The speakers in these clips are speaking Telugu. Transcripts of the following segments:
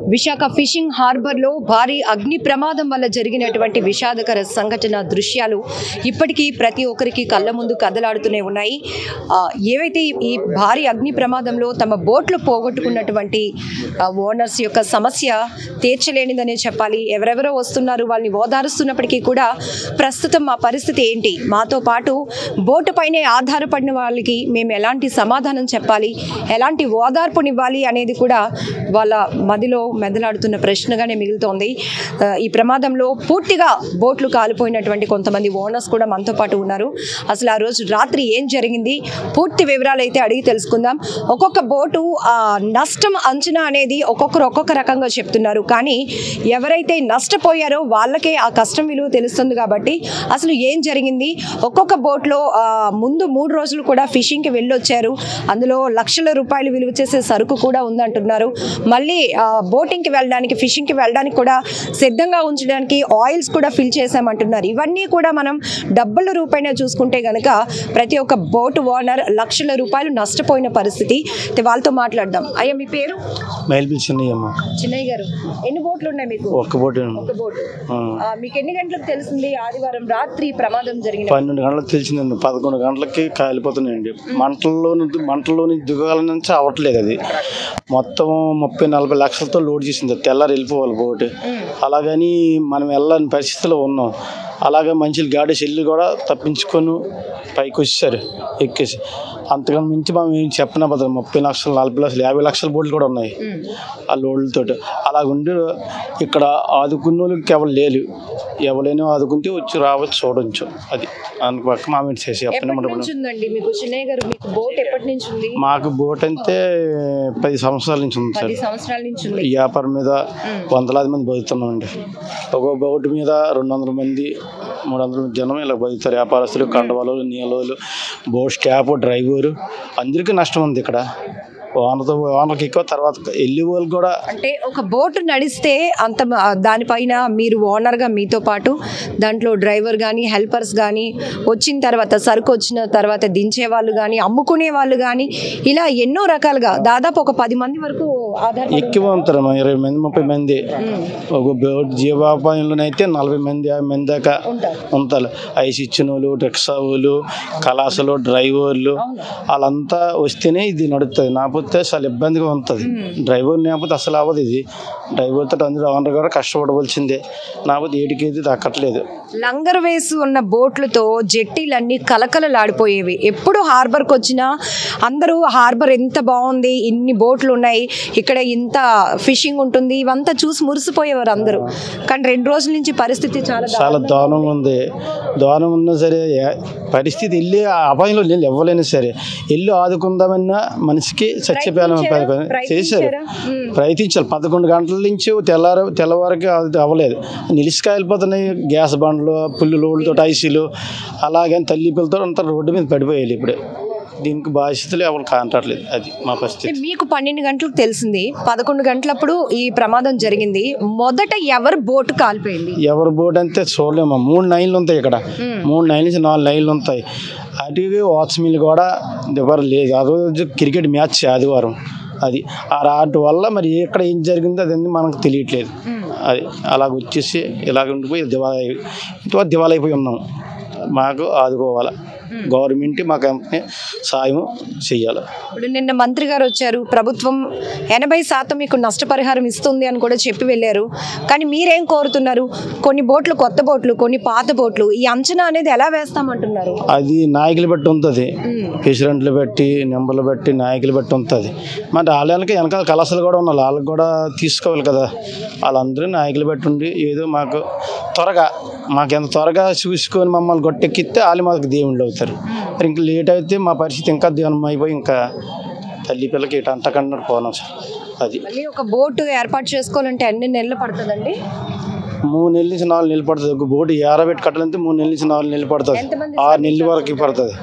విశాఖ ఫిషింగ్ హార్బర్లో భారీ అగ్ని ప్రమాదం వల్ల జరిగినటువంటి విషాదకర సంఘటన దృశ్యాలు ఇప్పటికీ ప్రతి ఒక్కరికి కళ్ళ ముందు కదలాడుతూనే ఉన్నాయి ఆ, ఏవైతే ఈ భారీ అగ్ని ప్రమాదంలో తమ బోట్లు పోగొట్టుకున్నటువంటి ఆ, ఓనర్స్ యొక్క సమస్య తీర్చలేనిదనే చెప్పాలి ఎవరెవరో వస్తున్నారు వాళ్ళని ఓదారుస్తున్నప్పటికీ కూడా ప్రస్తుతం మా పరిస్థితి ఏంటి మాతో పాటు బోటు పైనే ఆధారపడిన వాళ్ళకి మేము ఎలాంటి సమాధానం చెప్పాలి ఎలాంటి ఓదార్పునివ్వాలి అనేది కూడా వాళ్ళ మదిలో మెదలాడుతున్న ప్రశ్నగానే మిగులుతోంది ఆ, ఈ ప్రమాదంలో పూర్తిగా బోట్లు కాలిపోయినటువంటి కొంతమంది ఓనర్స్ కూడా మనతో పాటు ఉన్నారు అసలు ఆ రోజు రాత్రి ఏం జరిగింది పూర్తి వివరాలు అయితే అడిగి తెలుసుకుందాం ఒక్కొక్క బోటు ఆ, నష్టం అంచనా అనేది ఒక్కొక్కరు ఒక్కొక్క రకంగా చెప్తున్నారు కానీ ఎవరైతే నష్టపోయారో వాళ్ళకే ఆ కష్టం విలువ తెలుస్తుంది కాబట్టి అసలు ఏం జరిగింది ఒక్కొక్క బోట్లో ఆ, ముందు మూడు రోజులు కూడా ఫిషింగ్కి వెళ్ళొచ్చారు అందులో లక్షల రూపాయలు విలువ చేసే సరుకు కూడా ఉందంటున్నారు మళ్ళీ ఆ, బోటింగ్కి వెళ్ళడానికి ఫిషింగ్కి వెళ్ళడానికి కూడా సిద్ధంగా ఉంచడానికి ఆయిల్స్ కూడా ఫిల్ చేశామంటున్నారు ఇవన్నీ కూడా మనం డబ్బుల రూపాయన చూసుకుంటే గనక ప్రతి ఒక్క బోట్ ఓనర్ లక్షల రూపాయలు నష్టపోయిన పరిస్థితి అయితే వాళ్ళతో మాట్లాడదాం అయ్యా మీ పేరు మైల్ చిన్నయ్యమ్మ చిన్నయ్య గారు ఎన్ని బోట్లు ఉన్నాయి మీకు ఒక్క బోటు ఒక బోటు ఆ, ఆ, మీకు ఎన్ని గంటలకు తెలిసింది ఆదివారం రాత్రి ప్రమాదం జరిగిన పన్నెండు గంటలకు తెలిసిందండి పదకొండు గంటలకి కాలిపోతున్నాయండి మంటల్లో నుంచి మంటల్లో నుంచి దిగాల నుంచి అవ్వట్లేదు అది మొత్తం ముప్పై నలభై లక్షలతో లోడ్ చేసింది తెల్లారి వెళ్ళిపోవాలి బోటు అలాగని మనం వెళ్ళని పరిస్థితిలో ఉన్నాం అలాగే మంచి గాడి చెల్లి కూడా తప్పించుకొని పైకి వచ్చేసారు ఎక్కేసి అంతకన్నా మించి మనం ఏం చెప్పనబద్దు ముప్పై లక్షలు నలభై లక్షలు యాభై లక్షల బోట్లు కూడా ఉన్నాయి ఆ లోడ్లతో అలాగుండి ఇక్కడ ఆదుకున్న వాళ్ళకి ఎవరు లేరు ఎవరైనా ఆదుకుంటే వచ్చి రావచ్చు చూడొచ్చు అది అందుకు పక్క మా మీద చేసి ఎప్పటి చెప్పిన నుంచి ఉందండి మీకు చిన్నయ్య గారు మీకు బోట్ ఎప్పటి నుంచి ఉంది మాకు బోట్ అంటే పది సంవత్సరాల నుంచి ఉంది సార్ పది సంవత్సరాల నుంచి ఉంది ఈ వ్యాపారం మీద వందలాది మంది బతుకుతున్నామండి ఒక బోటు మీద రెండు వందల మంది మూడు వందల మంది జనం ఇలా బతుకుతారు వ్యాపారస్తులు కండవాళ్ళు నీళ్ళు బోట్ స్టాఫ్ డ్రైవరు అందరికీ నష్టం ఉంది ఇక్కడ ఓనర్తో ఓనర్కి ఎక్కువ తర్వాత వెళ్ళే వాళ్ళు కూడా అంటే ఒక బోటు నడిస్తే అంత మ- దానిపైన మీరు ఓనర్గా మీతో పాటు దాంట్లో డ్రైవర్ కానీ హెల్పర్స్ కానీ వచ్చిన తర్వాత సరుకు వచ్చిన తర్వాత దించే వాళ్ళు కానీ అమ్ముకునే వాళ్ళు కానీ ఇలా ఎన్నో రకాలుగా దాదాపు ఒక పది మంది వరకు ఆధార్ ఎక్కువ ఉంటారు మా ఇరవై మంది ముప్పై మంది ఒక బోట్ జీవోపాయంలోనైతే నలభై మంది యాభై మంది దాకా ఉంటారు ఉంటారు ఐస్ ఇచ్చిన వాళ్ళు రిక్షా వాళ్ళు కళాశాలు డ్రైవర్లు వాళ్ళంతా వస్తేనే ఇది నడుస్తుంది నాకపోతే చాలా ఇబ్బందిగా ఉంటుంది డ్రైవర్ లేకపోతే అసలు అవ్వదు ఇది డ్రైవర్తో అందరూ ఓనర్ కూడా కష్టపడవలసిందే నాకపోతే ఏడికేది దక్కట్లేదు లంగర్ వేసి ఉన్న బోట్లతో జెట్టీలన్నీ కలకలలాడిపోయేవి ఎప్పుడు హార్బర్కి వచ్చినా అందరూ హార్బర్ ఎంత బాగుంది ఇన్ని బోట్లు ఉన్నాయి ఇక్కడ ఇంత ఫిషింగ్ ఉంటుంది ఇవంతా చూసి మురిసిపోయేవారు అందరూ కానీ రెండు రోజుల నుంచి పరిస్థితి చాలా చాలా దారుణంగా ఉంది దారుణం ఉన్నా సరే ఏ- పరిస్థితి వెళ్ళి ఆ అపాయంలో లేదు ఇవ్వలేను సరే వెళ్ళి ఆదుకుందామన్నా మనిషికి చచ్చిపోయాను చేశారు ప్రయత్నించాలి పదకొండు గంటల నుంచి తెల్లారు తెల్లవారికి అది అవ్వలేదు నిలిచిగా వెళ్ళిపోతున్నాయి గ్యాస్ బండ్లు పుల్లు లోడ్లతో ఐసీలు అలాగని తల్లి పిల్లతో అంతా రోడ్డు మీద పడిపోయాలి ఇప్పుడే దీనికి బాధ్యతలు ఎవరు కాంటట్లేదు అది మా పరిస్థితి మీకు పన్నెండు గంటలకు తెలిసింది పదకొండు గంటలప్పుడు ఈ ప్రమాదం జరిగింది మొదట ఎవరు బోటు కాలిపోయింది ఎవరి బోర్డు అంటే చూడలేము మూడు నైన్లు ఉంటాయి ఇక్కడ మూడు నైన్ నుంచి నాలుగు నైన్లు ఉంటాయి అటువి వాచ్మెన్లు కూడా ఎవరు లేదు ఆ రోజు క్రికెట్ మ్యాచ్ ఆదివారం అది ఆ రాటి వల్ల మరి ఎక్కడ ఏం జరిగిందో అది మనకు తెలియట్లేదు అది అలాగ వచ్చేసి ఇలాగ ఉండిపోయి దివాళా ఇంతవరకు దివాళా అయిపోయి ఉన్నాం మాకు ఆదుకోవాలి గవర్నమెంట్ మాకు వెంటనే సాయం చెయ్యాలి ఇప్పుడు నిన్న మంత్రి గారు వచ్చారు ప్రభుత్వం ఎనభై శాతం మీకు నష్టపరిహారం ఇస్తుంది అని కూడా చెప్పి వెళ్ళారు కానీ మీరేం కోరుతున్నారు కొన్ని బోట్లు కొత్త బోట్లు కొన్ని పాత బోట్లు ఈ అంచనా అనేది ఎలా వేస్తామంటున్నారు అది నాయకులు బట్టి ఉంటుంది ప్రెసిడెంట్లు బట్టి నెంబర్లు బట్టి నాయకులు బట్టి ఉంటుంది మరి వాళ్ళకి వెనకాల కళాశాలు కూడా ఉన్నారు వాళ్ళకి కూడా తీసుకోవాలి కదా వాళ్ళందరూ నాయకులు బట్టి ఉండి ఏదో మాకు త్వరగా మాకు ఎంత త్వరగా చూసుకొని మమ్మల్ని గొట్టెక్కిస్తే వాళ్ళు మాకు దేవుళ్ళు అవుతారు మరి ఇంకా లేట్ అయితే మా పరిస్థితి ఇంకా దీనం అయిపోయి ఇంకా తల్లి పిల్లకి ఇటు అంతకన్నా పోనాం సార్ అది మళ్ళీ ఒక బోటు ఏర్పాటు చేసుకోవాలంటే ఎన్ని నెలలు పడుతుందండి మూడు నెలల నుంచి నాలుగు నెలలు పడుతుంది ఒక బోటు ఏరబెట్టి కట్టాలంటే మూడు నెలల నుంచి నాలుగు నెలలు పడుతుంది ఎంతమంది ఆరు నెలల వరకు పడుతుంది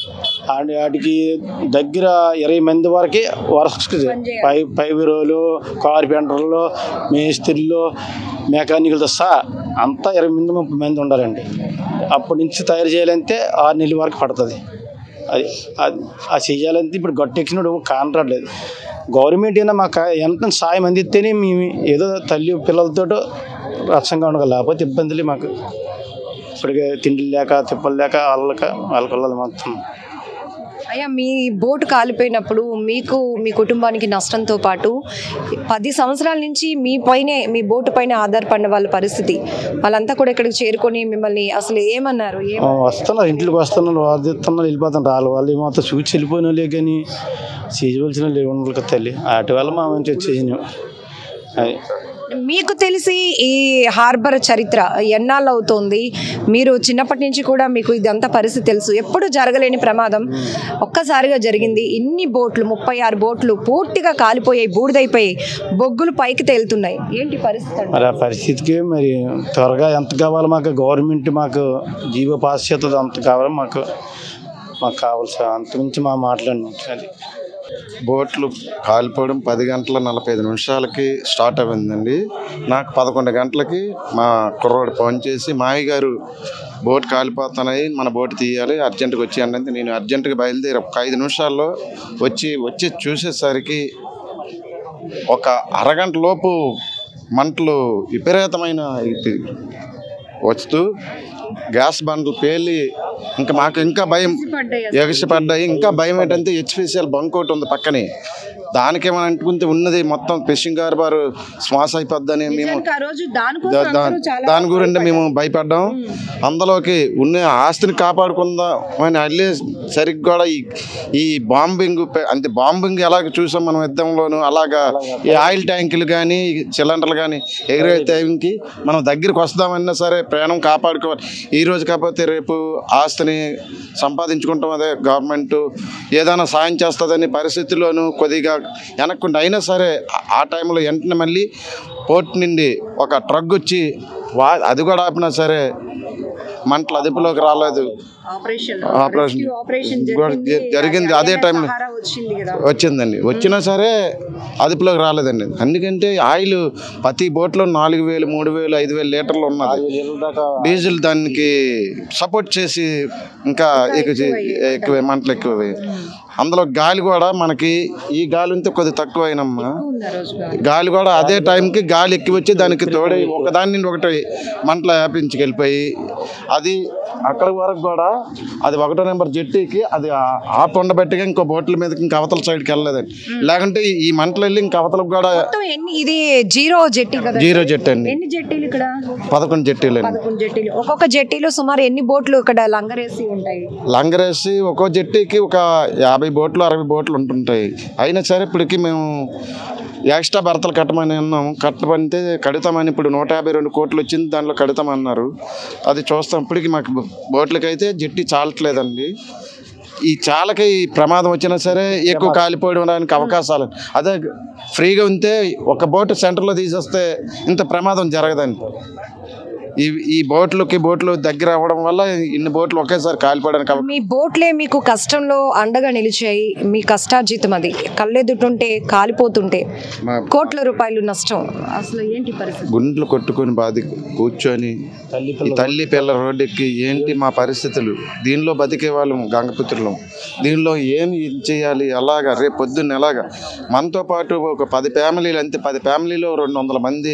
ఆడి వాటికి దగ్గర ఇరవై మంది వరకు వర్క్స్ పై పైబిరోలు కార్పెంటర్లు మేస్త్రీలు మెకానికల్తో సహా అంతా ఇరవై మంది ముప్పై మంది ఉండాలండి అప్పటి నుంచి తయారు చేయాలంటే ఆరు నెలల వరకు పడుతుంది అది అది అది చెయ్యాలంటే ఇప్పుడు గట్టెక్కినప్పుడు కాంట్రాక్ట్ లేదు గవర్నమెంట్ అయినా మాకు ఎంత సాయం అందిస్తేనే మేము ఏదో తల్లి పిల్లలతో రక్షంగా ఉండగలం లేకపోతే ఇబ్బందులు మాకు ఇప్పటికే తిండి లేక తిప్పలు లేక వాళ్ళక వాళ్ళ పిల్లలు మొత్తం అయ్యా మీ బోటు కాలిపోయినప్పుడు మీకు మీ కుటుంబానికి నష్టంతో పాటు పది సంవత్సరాల నుంచి మీ పైనే మీ బోటు పైన ఆధారపడిన వాళ్ళ పరిస్థితి వాళ్ళంతా కూడా ఇక్కడికి చేరుకొని మిమ్మల్ని అసలు ఏమన్నారు ఏం ఆ, వస్తున్నారు ఇంట్లోకి వస్తున్నారు వాదిస్తున్నారు వెళ్ళిపోతున్నారు వాళ్ళు వాళ్ళు ఏమాత్రం చూసి వెళ్ళిపోయిన వాళ్ళే కానీ చేయవలసిన వాళ్ళు ఉండరు కదా తల్లి వాటి వల్ల మా మంచి వచ్చేసినాం అది మీకు తెలిసి ఈ హార్బర్ చరిత్ర ఎన్నాళ్ళు అవుతోంది మీరు చిన్నప్పటి నుంచి కూడా మీకు ఇదంతా పరిస్థితి తెలుసు ఎప్పుడు జరగలేని ప్రమాదం ఒక్కసారిగా జరిగింది ఇన్ని బోట్లు ముప్పై ఆరు బోట్లు పూర్తిగా కాలిపోయాయి బూడిదైపోయాయి బొగ్గులు పైకి తేలుతున్నాయి ఏంటి పరిస్థితి అండి? మరి ఆ పరిస్థితికి మరి త్వరగా ఎంత కావాలో మాకు గవర్నమెంట్ మాకు జీవో పాస్ చేస్తుంది అంత కావాలో మాకు మాకు కావాల్సి అంతమించి మా మాట్లాడినాం అది బోట్లు కాలిపోవడం పది గంటల నలభై ఐదు నిమిషాలకి స్టార్ట్ అయిందండి నాకు పదకొండు గంటలకి మా కుర్రోడు ఫోన్ చేసి మావి గారు బోట్ కాలిపోతున్నాయి మన బోట్ తీయాలి అర్జెంటుగా వచ్చి అంటే నేను అర్జెంటుగా బయలుదేరి ఒక ఐదు నిమిషాల్లో వచ్చి వచ్చి చూసేసరికి ఒక అరగంట లోపు మంటలు విపరీతమైన ఇది వస్తూ గ్యాస్ బండ్లు పేలి ఇంకా మాకు ఇంకా భయం ఎగసిపడ్డాయి ఇంకా భయం ఏంటంటే హెచ్పిసిఎల్ బంక్ ఒకటి ఉంది పక్కనే దానికి ఏమైనా అంటుకుంటే ఉన్నది మొత్తం ఫిషింగ్ హార్బర్ శ్వాస అయిపోద్దని మేము నిజానికి ఆ రోజు దానికోసం దా- దా- అందరూ చాలా దాని గురించి మేము భయపడ్డాం అందులోకి ఉన్న ఆస్తిని కాపాడుకుందాం అని వెళ్ళే సరిగ్గా కూడా ఈ ఈ బాంబింగ్ పె- అంటే బాంబింగ్ ఎలాగ చూసాం మనం యుద్ధంలోను అలాగా ఈ ఆయిల్ ట్యాంకులు కానీ సిలిండర్లు కానీ ఎగిరే టైంకి మనం దగ్గరికి వస్తామన్నా సరే ప్రాణం కాపాడుకోవాలి ఈ రోజు కాకపోతే రేపు ఆస్తిని సంపాదించుకుంటాం అదే గవర్నమెంట్ ఏదైనా సాయం చేస్తుందని పరిస్థితుల్లోనూ కొద్దిగా వెనక్కుండా అయినా సరే ఆ- ఆ టైంలో వెంటనే మళ్ళీ పోర్ట్ నుండి ఒక ట్రక్ వచ్చి వా అది కూడా ఆపినా సరే మంటలు అదుపులోకి రాలేదు ఆపరేషన్ ఆపరేషన్ రెస్క్యూ ఆపరేషన్ కూడా జ- జరిగింది అదే టైంలో సహారా వచ్చింది కదా వచ్చిందండి వచ్చినా సరే అదుపులోకి రాలేదండి ఎందుకంటే ఆయిల్ ప్రతి బోట్లో నాలుగు వేలు మూడు వేలు ఐదు వేలు లీటర్లు ఉన్నది దాకా డీజిల్ దానికి సపోర్ట్ చేసి ఇంకా ఎక్కువ చే- ఎక్కువ మంటలు ఎక్కువ అందులో గాలి కూడా మనకి ఈ గాలి ఉంటే కొద్ది తక్కువ అయినమ్మా ఉంది ఆ రోజు గాలి కూడా అదే టైంకి గాలి ఎక్కువ వచ్చి దానికి తోడై ఒకదాని నుండి ఒకటి మంటలు వ్యాపించుకెళ్ళిపోయి అది అక్కడ వరకు కూడా అది ఒకటో నెంబర్ జెట్టీకి అది ఆ- ఆపు ఉండబెట్టగా ఇంకో బోట్ల మీదకి ఇంకా అవతల సైడ్కి వెళ్ళలేదండి లేకుంటే ఈ- ఈ మంటలు వెళ్ళి ఇంకా అవతలకు కూడా మొత్తం ఎన్ని ఇది జీరో జెట్టి కదా జీరో జెట్ అండి ఎన్ని జెట్టీలు ఇక్కడ పదకొండు జెట్టీలు అండి పదకొండు జెట్టీలు ఒక్కొక్క జెట్టీలో సుమారు ఎన్ని బోట్లు ఇక్కడ లంగరేసి ఉంటాయి లంగరేసి ఒక్కో జెట్టీకి ఒక యాభై బోట్లు అరవై బోట్లు ఉంటుంటాయి అయినా సరే ఇప్పటికి మేము ఎక్స్ట్రా భర్తలు కట్టమని అన్నాం కట్టమంటే కడతామని ఇప్పుడు నూట యాభై రెండు కోట్లు వచ్చింది దాంట్లో కడతామన్నారు అది చూస్తాం ఇప్పటికి మాకు బో- బోట్లకైతే జెట్టి చాలట్లేదండి ఈ చాలకి ఈ ప్రమాదం వచ్చినా సరే ఎక్కువ కాలిపోవడానికి అవకాశాలు అదే ఫ్రీగా ఉంటే ఒక బోటు సెంటర్లో తీసేస్తే ఇంత ప్రమాదం జరగదండి ఈ ఈ బోట్లకి బోట్లు దగ్గర అవ్వడం వల్ల ఇన్ని బోట్లు ఒకేసారి కాలిపోవడానికి అవ- మీ బోట్లే మీకు కష్టంలో అండగా నిలిచాయి మీ కష్టార్జితం అది కళ్ళెదుటుంటే కాలిపోతుంటే మా కోట్ల రూపాయలు నష్టం అసలు ఏంటి పరిస్థితి గుండ్లు కొట్టుకొని బాధి కూర్చొని ఈ తల్లి పిల్ల రోడ్డెక్కి ఏంటి మా పరిస్థితులు దీనిలో బతికే వాళ్ళం గంగపుత్రులం దీనిలో ఏం ఇది చేయాలి ఎలాగా రేపు పొద్దున్న ఎలాగా మనతో పాటు ఒక పది ఫ్యామిలీలు అంతే పది ఫ్యామిలీలో రెండు వందల మంది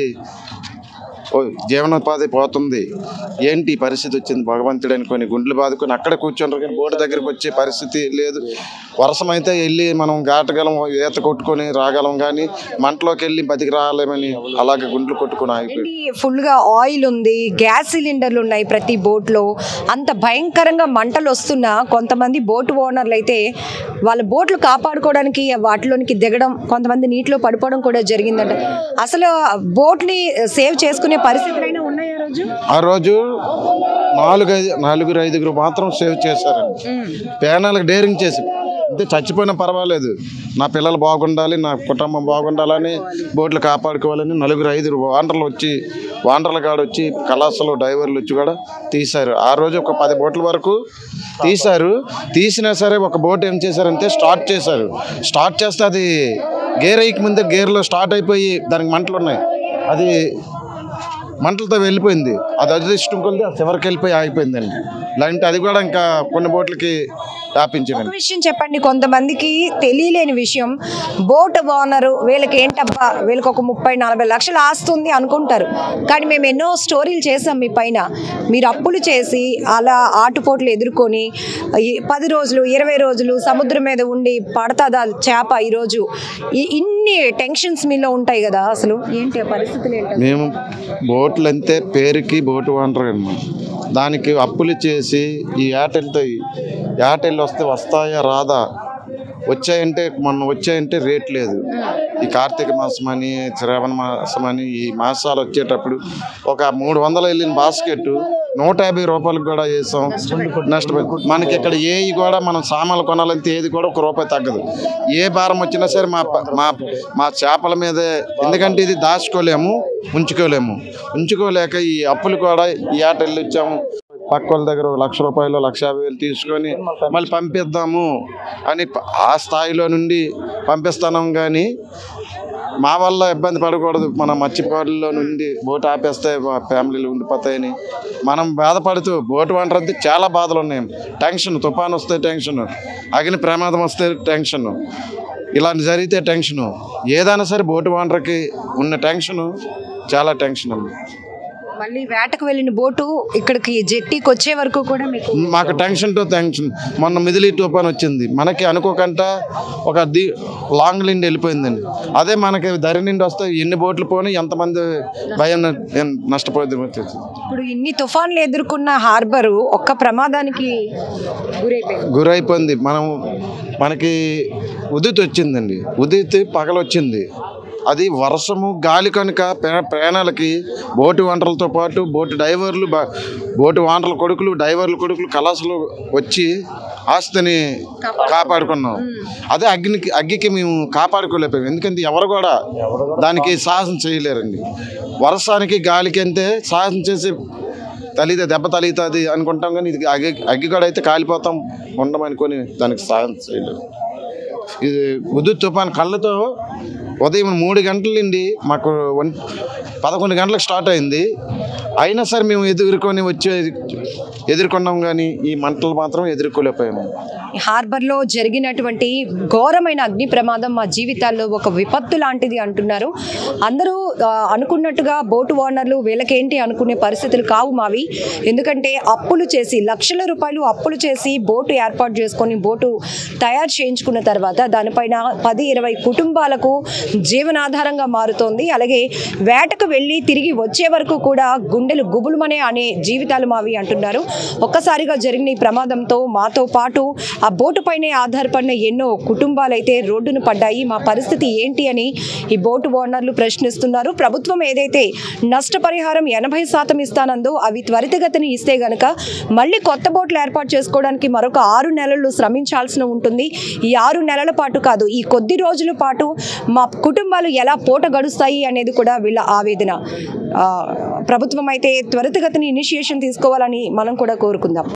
ఓ జీవనోపాధి పోతుంది ఏంటి ఈ పరిస్థితి వచ్చింది భగవంతుడు అనుకొని గుండెలు బాదుకొని అక్కడ కూర్చుంటారు కానీ బోటు దగ్గరికి వచ్చే పరిస్థితి లేదు వర్షం అయితే వెళ్ళి మనం గాటగలం ఈత కొట్టుకొని రాగలం కానీ మంటలోకి వెళ్ళి బతికి రాలేమని అలాగే గుండెలు కొట్టుకొని ఆగిపోయి ఏంటి ఫుల్ గా ఆయిల్ ఉంది గ్యాస్ సిలిండర్లు ఉన్నాయి ప్రతి బోట్ లో అంత భయంకరంగా మంటలు వస్తున్నా కొంతమంది బోట్ ఓనర్లు అయితే వాళ్ళ బోట్లు కాపాడుకోవడానికి వాటిలోనికి దిగడం కొంతమంది నీటిలో పడిపోవడం కూడా జరిగిందట అసలు బోట్ ని సేవ్ చేసుకునే పరిస్థితులైనా ఉన్నాయా రోజు ఆ రోజు నాలుగు ఐదు నలుగురు ఐదుగురు మాత్రం సేవ్ చేశారండి పేనాలకు డేరింగ్ చేసి అంటే చచ్చిపోయినా పర్వాలేదు నా పిల్లలు బాగుండాలి నా కుటుంబం బాగుండాలని బోట్లు కాపాడుకోవాలని నలుగురు ఐదుగురు వాండర్లు వచ్చి వాండర్ల కాడ వచ్చి కళాశాల డ్రైవర్లు వచ్చి కూడా తీశారు ఆ రోజు ఒక పది బోట్ల వరకు తీశారు తీసినా సరే ఒక బోట్ ఏం చేశారంటే స్టార్ట్ చేశారు స్టార్ట్ చేస్తే అది గేర్ అయ్యక ముందే గేర్లో స్టార్ట్ అయిపోయి దానికి మంటలు ఉన్నాయి అది మంటలతో వెళ్ళిపోయింది అది అదృష్టం కొలిది ఆ చివరికి వెళ్ళిపోయి ఆగిపోయిందండి లేదంటే అది కూడా ఇంకా కొన్ని బోట్లకి ఒక వ్యాపించిందండి విషయం చెప్పండి కొంతమందికి తెలియలేని విషయం బోట్ ఓనరు వీళ్ళకి ఏంటబ్బా వీళ్ళకి ఒక ముప్పై నలభై లక్షలు ఆస్తుంది అనుకుంటారు కానీ మేము ఎన్నో స్టోరీలు చేసాం మీ పైన మీరు అప్పులు చేసి అలా ఆటుపోట్లు ఎదుర్కొని ఈ పది రోజులు ఇరవై రోజులు సముద్రం మీద ఉండి పడతాదా చేప ఈరోజు ఈ- ఇన్ని టెన్షన్స్ మీలో ఉంటాయి కదా అసలు ఏంటి ఆ పరిస్థితులు ఏంటి మేము బోట్లు అంతే పేరుకి బోటు ఓనర్ అన్నమాట దానికి అప్పులు చేసి ఈ ఏటెల్తో ఏటెల్ వస్తే వస్తాయా రాదా వచ్చాయంటే మొన్న వచ్చాయంటే రేట్ లేదు ఈ కార్తీక మాసం అని శ్రావణ మాసం అని ఈ మాసాలు వచ్చేటప్పుడు ఒక మూడు వందలు వెళ్ళిన బాస్కెట్ నూట యాభై రూపాయలకు కూడా వేసాం నష్టపోయి మనకి ఇక్కడ ఏవి కూడా మనం సామాన్లు కొనాలంటే ఏది కూడా ఒక రూపాయి తగ్గదు ఏ భారం వచ్చినా సరే మా ప- మా మా చేపల మీదే ఎందుకంటే ఇది దాచుకోలేము ఉంచుకోలేము ఉంచుకోలేక ఈ అప్పులు కూడా ఈ ఆట వెళ్ళి వచ్చాము పక్క వాళ్ళ దగ్గర ఒక లక్ష రూపాయలు లక్ష యాభై వేలు తీసుకొని మళ్ళీ పంపిద్దాము అని ప- ఆ స్థాయిలో నుండి పంపిస్తున్నాం కానీ మా వల్ల ఇబ్బంది పడకూడదు మన మత్స్యకారుల్లో నుండి బోటు ఆపేస్తే మా ఫ్యామిలీలు ఉండిపోతాయని మనం బాధపడుతూ బోటు వంటర్ అంటే చాలా బాధలు ఉన్నాయి టెన్షన్ తుఫాన్ వస్తే టెన్షన్ అగ్ని ప్రమాదం వస్తే టెన్షన్ ఇలాంటి జరిగితే టెన్షను ఏదైనా సరే బోటు వాంటర్కి ఉన్న టెన్షను చాలా టెన్షన్ ఉంది మళ్ళీ వేటకు వెళ్ళిన బోటు ఇక్కడికి జెట్టీకి వచ్చే వరకు కూడా మీకు మాకు టెన్షన్తో టెన్షన్ మొన్న మిదిలి తుఫాన్ వచ్చింది మనకి అనుకోకుండా ఒక ది లాంగ్ లిండి వెళ్ళిపోయిందండి అదే మనకి ధర నిండి వస్తే ఎన్ని బోట్లు పోని ఎంతమంది భయం న- నష్టపోయింది ఇప్పుడు ఇన్ని తుఫాన్లు ఎదుర్కొన్న హార్బరు ఒక్క ప్రమాదానికి గురైపోయింది గురైపోయింది మనం మనకి ఉదిత్ వచ్చిందండి ఉదిత్ పగలొచ్చింది అది వర్షము గాలి కనుక ప్రా- ప్రయాణాలకి బోటు వంటలతో పాటు బోటు డైవర్లు బ- బోటు వాంటల కొడుకులు డైవర్ల కొడుకులు కళాసులు వచ్చి ఆస్తిని కాపాడుకున్నాం అదే అగ్నికి అగ్గికి మేము కాపాడుకోలేకపోయాం ఎందుకంటే ఎవరు కూడా దానికి సాహసం చేయలేరండి వర్షానికి గాలికి అంతే సాహసం చేసి తలితే దెబ్బ తలుగుతుంది అనుకుంటాం కానీ ఇది అగ్గి అగ్గి కూడా అయితే కాలిపోతాం ఉండమనుకొని దానికి సాయం చేయలేదు ఇది ఉదు తుఫాన్ కళ్ళతో ఉదయం మూడు గంటల నుండి మాకు వన్ పదకొండు గంటలకు స్టార్ట్ అయింది అయినా సరే మేము ఎదుర్కొని వచ్చి ఎదుర్కొన్నాం కానీ ఈ మంటలు మాత్రం ఎదుర్కోలేకపోయాము ఈ హార్బర్లో జరిగినటువంటి ఘోరమైన అగ్ని ప్రమాదం మా జీవితాల్లో ఒక విపత్తు లాంటిది అంటున్నారు అందరూ ఆ, అనుకున్నట్టుగా బోటు ఓనర్లు వీళ్ళకేంటి అనుకునే పరిస్థితులు కావు మావి ఎందుకంటే అప్పులు చేసి లక్షల రూపాయలు అప్పులు చేసి బోటు ఏర్పాటు చేసుకొని బోటు తయారు చేయించుకున్న తర్వాత దానిపైన పది ఇరవై కుటుంబాలకు జీవనాధారంగా మారుతోంది అలాగే వేటకు వెళ్ళి తిరిగి వచ్చే వరకు కూడా గుండెలు గుబులుమనే అనే జీవితాలు మావి అంటున్నారు ఒక్కసారిగా జరిగిన ఈ ప్రమాదంతో మాతో పాటు ఆ బోటు పైనే ఆధారపడిన ఎన్నో కుటుంబాలు అయితే రోడ్డును పడ్డాయి మా పరిస్థితి ఏంటి అని ఈ బోటు ఓనర్లు ప్రశ్నిస్తున్నారు ప్రభుత్వం ఏదైతే నష్టపరిహారం ఎనభై శాతం ఇస్తానందో అవి త్వరితగతిని ఇస్తే గనక మళ్ళీ కొత్త బోట్లు ఏర్పాటు చేసుకోవడానికి మరొక ఆరు నెలలు శ్రమించాల్సిన ఉంటుంది ఈ ఆరు నెలల పాటు కాదు ఈ కొద్ది రోజుల పాటు మా కుటుంబాలు ఎలా పూట గడుస్తాయి అనేది కూడా వీళ్ళ ఆవేదన ఆ, ప్రభుత్వం అయితే త్వరితగతిని ఇనిషియేషన్ తీసుకోవాలని మనం కూడా కోరుకుందాం